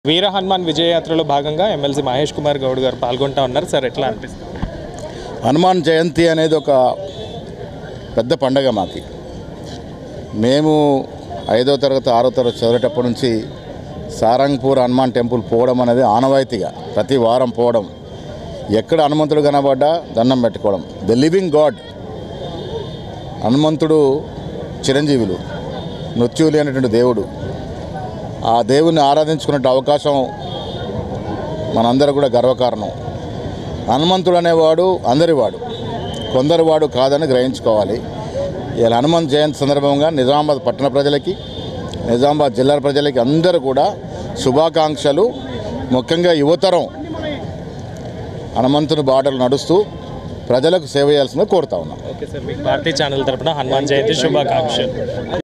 వీర హనుమాన్ విజయయాత్రలో భాగంగా ఎమ్మెల్సీ మహేష్ కుమార్ గౌడ్ గారు పాల్గొంటా ఉన్నారు సార్ ఎట్లా అనిపిస్తుంది హనుమాన్ జయంతి అనేది ఒక పెద్ద పండగ మాకి మేము ఐదో తరగతి ఆరో తరగతి చదివేటప్పటి నుంచి సారంగ్పూర్ హనుమాన్ టెంపుల్ పోవడం అనేది ఆనవాయితీగా ప్రతి వారం పోవడం ఎక్కడ హనుమంతుడు కనబడ్డా దండం పెట్టుకోవడం ద లివింగ్ గాడ్ హనుమంతుడు చిరంజీవులు మృత్యువు లేనటువంటి దేవుడు ఆ దేవుని ఆరాధించుకునే అవకాశం మనందరూ కూడా గర్వకారణం హనుమంతుడు అనేవాడు అందరివాడు కొందరి వాడు కాదని గ్రహించుకోవాలి ఇలా హనుమంత్ జయంతి సందర్భంగా నిజామాబాద్ పట్టణ ప్రజలకి నిజామాబాద్ జిల్లా ప్రజలకి అందరూ కూడా శుభాకాంక్షలు ముఖ్యంగా యువతరం హనుమంతుని బాటలు నడుస్తూ ప్రజలకు సేవ చేయాల్సిందిగా కోరుతా ఉన్నాం ఓకే సార్ మీకు భారతీయ ఛానల్ తరపున హనుమాన్ జయంతి శుభాకాంక్షలు